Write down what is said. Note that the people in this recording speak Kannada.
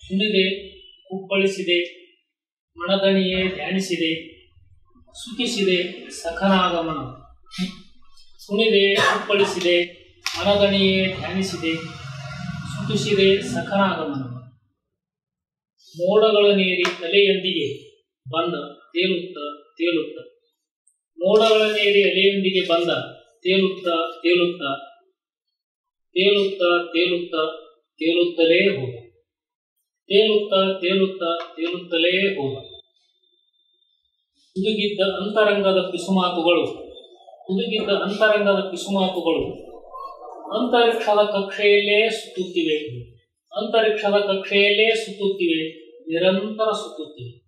ಕುಣಿದೆ ಕುಪ್ಪಳಿಸಿದೆ ಮಣದಣಿಯೇ ಧ್ಯಾನಿಸಿದೆ ಸುಖಿಸಿದೆ ಸಖನಾಗಮನ ಕುಣಿದೆ ಕುಪ್ಪಳಿಸಿದೆ ಮನದಣಿಯೇ ಧ್ಯಾನಿಸಿದೆ ಸುಖಿಸಿದೆ ಸಖನಾಗಮನ ಮೋಡಗಳ ನೀರಿ ಅಲೆಯೊಂದಿಗೆ ಬಂದ ತೇಲುತ್ತ ತೇಲುತ್ತ ಮೋಡಗಳ ನೀರಿ ಅಲೆಯೊಂದಿಗೆ ಬಂದ ತೇಲುತ್ತ ತೇಲುತ್ತ ತೇಲುತ್ತ ತೇಲುತ್ತ ತೇಲುತ್ತಲೇ ಹೋದ ತೇಲುತ್ತ ತೇಲುತ್ತ ತೇಲುತ್ತಲೇ ಹೋದ ಹುದುಗಿದ್ದ ಅಂತರಂಗದ ಪಿಸುಮಾತುಗಳು ಹುದುಗಿದ್ದ ಅಂತರಂಗದ ಪಿಸುಮಾತುಗಳು ಅಂತರಿಕ್ಷದ ಕಕ್ಷೆಯಲ್ಲೇ ಸುತ್ತುತ್ತಿವೆ ಅಂತರಿಕ್ಷದ ಕಕ್ಷೆಯಲ್ಲೇ ಸುತ್ತುತ್ತಿವೆ ನಿರಂತರ ಸುತ್ತುತ್ತಿವೆ